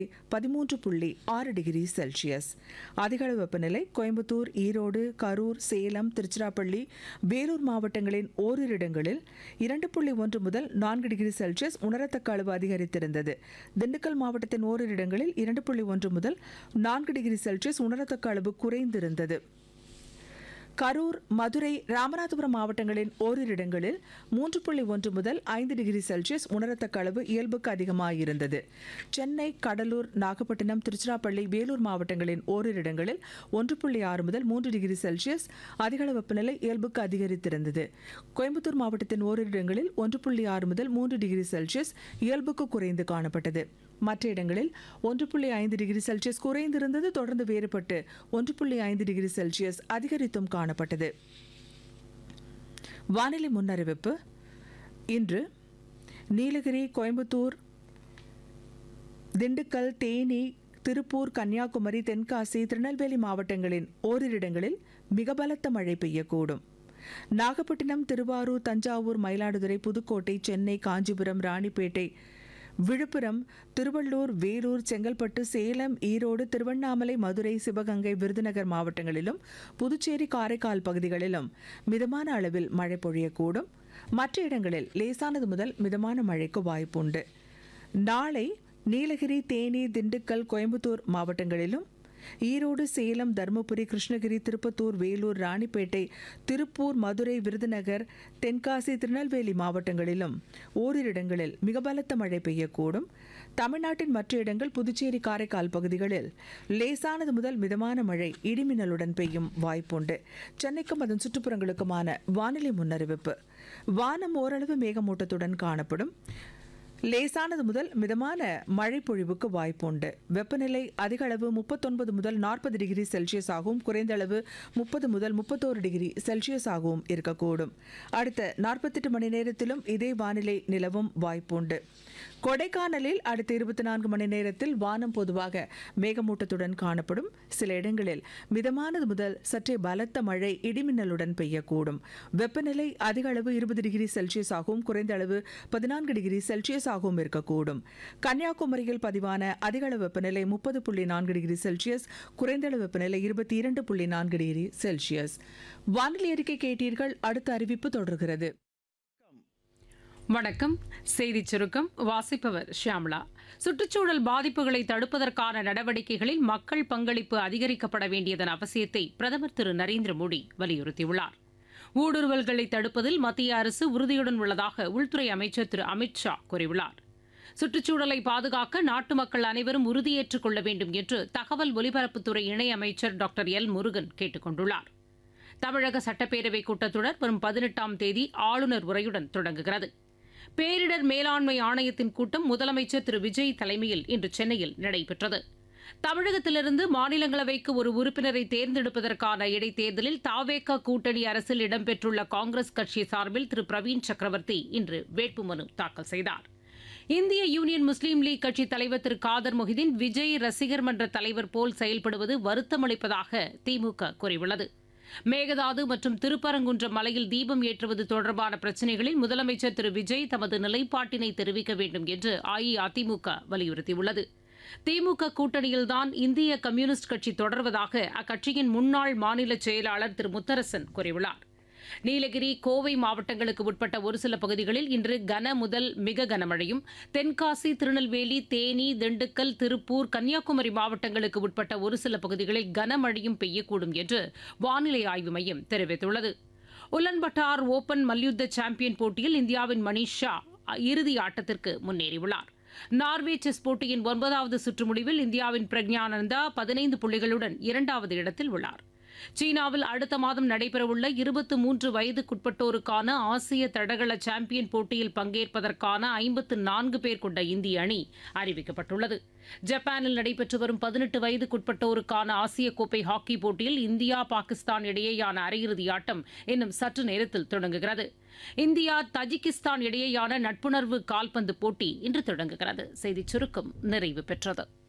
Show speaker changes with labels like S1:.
S1: பதிமூன்று புள்ளி ஆறு டிகிரி செல்சியஸ் அதிகளவு வெப்பநிலை கோயம்புத்தூர் ஈரோடு கரூர் சேலம் திருச்சிராப்பள்ளி வேலூர் மாவட்டங்களின் ஓரிரு இடங்களில் இரண்டு புள்ளி ஒன்று முதல் நான்கு டிகிரி செல்சியஸ் உணரத்தக்க அளவு அதிகரித்திருந்தது திண்டுக்கல் மாவட்டத்தின் ஓரிரு இடங்களில் இரண்டு புள்ளி ஒன்று முதல் நான்கு டிகிரி செல்சியஸ் உணரத்தக்க அளவு குறைந்திருந்தது கரூர் மதுரை ராமநாதபுரம் மாவட்டங்களின் ஓரிரு இடங்களில் மூன்று புள்ளி ஒன்று முதல் ஐந்து டிகிரி செல்சியஸ் உணரத்தக்க அளவு இயல்புக்கு அதிகமாயிருந்தது சென்னை கடலூர் நாகப்பட்டினம் திருச்சிராப்பள்ளி வேலூர் மாவட்டங்களின் ஓரிரு இடங்களில் ஒன்று புள்ளி ஆறு முதல் மூன்று டிகிரி செல்சியஸ் அதிகளவு வெப்பநிலை இயல்புக்கு அதிகரித்திருந்தது கோயம்புத்தூர் மாவட்டத்தின் ஓரிரு இடங்களில் ஒன்று புள்ளி ஆறு முதல் மூன்று டிகிரி செல்சியஸ் இயல்புக்கு குறைந்து காணப்பட்டது மற்ற இடங்களில் ஒன்று புள்ளி ஐந்து டிகிரி செல்சியஸ் குறைந்திருந்தது தொடர்ந்து வேறுபட்டு ஒன்று புள்ளி ஐந்து டிகிரி செல்சியஸ் அதிகரித்தும் காணப்பட்டது வானிலை முன்னறிவிப்பு இன்று நீலகிரி கோயம்புத்தூர் திண்டுக்கல் தேனி திருப்பூர் கன்னியாகுமரி தென்காசி திருநெல்வேலி மாவட்டங்களின் ஓரிரு இடங்களில் மிக பலத்த மழை பெய்யக்கூடும் நாகப்பட்டினம் திருவாரூர் தஞ்சாவூர் மயிலாடுதுறை புதுக்கோட்டை சென்னை காஞ்சிபுரம் ராணிப்பேட்டை விழுப்புரம் திருவள்ளூர் வேலூர் செங்கல்பட்டு சேலம் ஈரோடு திருவண்ணாமலை மதுரை சிவகங்கை விருதுநகர் மாவட்டங்களிலும் புதுச்சேரி காரைக்கால் பகுதிகளிலும் மிதமான அளவில் மழை பொழியக்கூடும் மற்ற இடங்களில் லேசானது முதல் மிதமான மழைக்கு வாய்ப்புண்டு நாளை நீலகிரி தேனி திண்டுக்கல் கோயம்புத்தூர் மாவட்டங்களிலும் ஈரோடு சேலம் தருமபுரி கிருஷ்ணகிரி திருப்பத்தூர் வேலூர் ராணிப்பேட்டை திருப்பூர் மதுரை விருதுநகர் தென்காசி திருநெல்வேலி மாவட்டங்களிலும் ஓரிரு இடங்களில் மிக பலத்த மழை பெய்யக்கூடும் தமிழ்நாட்டின் மற்ற இடங்கள் புதுச்சேரி காரைக்கால் பகுதிகளில் லேசானது முதல் மிதமான மழை இடிமின்னலுடன் பெய்யும் வாய்ப்புண்டு சென்னைக்கும் அதன் சுற்றுப்புறங்களுக்குமான வானிலை முன்னறிவிப்பு வானம் ஓரளவு மேகமூட்டத்துடன் காணப்படும் லேசானது முதல் மிதமான மழை பொழிவுக்கு வாய்ப்புண்டு வெப்பநிலை அதிக அளவு முப்பத்தொன்பது முதல் நாற்பது டிகிரி செல்சியஸ் ஆகவும் குறைந்த அளவு முப்பது முதல் முப்பத்தோரு டிகிரி செல்சியஸ் ஆகவும் இருக்கக்கூடும் அடுத்த நாற்பத்தெட்டு மணி நேரத்திலும் இதே வானிலை நிலவும் வாய்ப்புண்டு கொடைக்கானலில் அடுத்த இருபத்தி நான்கு மணி நேரத்தில் வானம் பொதுவாக மேகமூட்டத்துடன் காணப்படும் சில இடங்களில் மிதமானது முதல் சற்றே பலத்த மழை இடிமின்னலுடன் பெய்யக்கூடும் வெப்பநிலை அதிக அளவு இருபது டிகிரி செல்சியஸ் ஆகவும் குறைந்த அளவு பதினான்கு டிகிரி செல்சியஸ் ஆகவும் இருக்கக்கூடும் கன்னியாகுமரியில் பதிவான அதிக அளவு வெப்பநிலை முப்பது புள்ளி நான்கு டிகிரி செல்சியஸ் குறைந்த அளவு வெப்பநிலை இருபத்தி இரண்டு புள்ளி நான்கு டிகிரி செல்சியஸ் வானிலை அறிக்கை கேட்டீர்கள் அடுத்த அறிவிப்பு தொடர்கிறது
S2: வணக்கம் செய்திச் சுருக்கம் வாசிப்பவர் ஷியாம்லா சுற்றுச்சூழல் பாதிப்புகளை தடுப்பதற்கான நடவடிக்கைகளில் மக்கள் பங்களிப்பு அதிகரிக்கப்பட வேண்டியதன் அவசியத்தை பிரதமர் திரு நரேந்திர மோடி வலியுறுத்தியுள்ளார் ஊடுருவல்களை தடுப்பதில் மத்திய அரசு உறுதியுடன் உள்ளதாக உள்துறை அமைச்சர் திரு அமித் ஷா கூறியுள்ளார் சுற்றுச்சூழலை பாதுகாக்க நாட்டு மக்கள் அனைவரும் உறுதியேற்றுக் கொள்ள வேண்டும் என்று தகவல் ஒலிபரப்புத்துறை இணையமைச்சர் டாக்டர் எல் முருகன் கேட்டுக் கொண்டுள்ளார் தமிழக சட்டப்பேரவை கூட்டத்தொடர் வரும் பதினெட்டாம் தேதி ஆளுநர் உரையுடன் தொடங்குகிறது பேரிடர் மேலாண்மை ஆணையத்தின் கூட்டம் முதலமைச்சர் திரு விஜய் தலைமையில் இன்று சென்னையில் நடைபெற்றது தமிழகத்திலிருந்து மாநிலங்களவைக்கு ஒரு உறுப்பினரை தேர்ந்தெடுப்பதற்கான இடைத்தேர்தலில் தாவேகா கூட்டணி அரசில் இடம்பெற்றுள்ள காங்கிரஸ் கட்சி சார்பில் திரு பிரவீன் சக்கரவர்த்தி இன்று வேட்புமனு தாக்கல் செய்தார் இந்திய யூனியன் முஸ்லீம் லீக் கட்சி தலைவர் திரு காதர் மொஹிதீன் விஜய் ரசிகர் மன்ற தலைவர் போல் செயல்படுவது வருத்தமளிப்பதாக திமுக கூறியுள்ளது மேகதாது மற்றும் திருப்பரங்குன்றம் மலையில் தீபம் ஏற்றுவது தொடர்பான பிரச்சினைகளில் முதலமைச்சர் திரு விஜய் தமது நிலைப்பாட்டினை தெரிவிக்க வேண்டும் என்று அஇஅதிமுக வலியுறுத்தியுள்ளது திமுக கூட்டணியில்தான் இந்திய கம்யூனிஸ்ட் கட்சி தொடர்வதாக அக்கட்சியின் முன்னாள் மாநில செயலாளர் திரு முத்தரசன் கூறியுள்ளார் நீலகிரி கோவை மாவட்டங்களுக்கு உட்பட்ட ஒரு சில பகுதிகளில் இன்று கன முதல் மிக கனமழையும் தென்காசி திருநெல்வேலி தேனி திண்டுக்கல் திருப்பூர் கன்னியாகுமரி மாவட்டங்களுக்கு உட்பட்ட ஒரு சில பகுதிகளில் கனமழையும் பெய்யக்கூடும் என்று வானிலை ஆய்வு மையம் தெரிவித்துள்ளது உலன்பட்டார் ஓபன் மல்யுத்த சாம்பியன் போட்டியில் இந்தியாவின் மணிஷா இறுதி ஆட்டத்திற்கு முன்னேறியுள்ளார் நார்வே செஸ் போட்டியின் ஒன்பதாவது சுற்று முடிவில் இந்தியாவின் பிரக்ஞானந்தா பதினைந்து புள்ளிகளுடன் இரண்டாவது இடத்தில் உள்ளார் சீனாவில் அடுத்த மாதம் நடைபெறவுள்ள இருபத்தி மூன்று வயதுக்குட்பட்டோருக்கான ஆசிய தடகள சாம்பியன் போட்டியில் பங்கேற்பதற்கான ஐம்பத்து நான்கு பேர் கொண்ட இந்திய அணி அறிவிக்கப்பட்டுள்ளது ஜப்பானில் நடைபெற்று வரும் பதினெட்டு வயதுக்குட்பட்டோருக்கான ஆசிய கோப்பை ஹாக்கி போட்டியில் இந்தியா பாகிஸ்தான் இடையேயான அரையிறுதி ஆட்டம் இன்னும் சற்று நேரத்தில் தொடங்குகிறது இந்தியா தஜிகிஸ்தான் இடையேயான நட்புணர்வு கால்பந்து போட்டி இன்று தொடங்குகிறது செய்திச் சுருக்கம் நிறைவு பெற்றது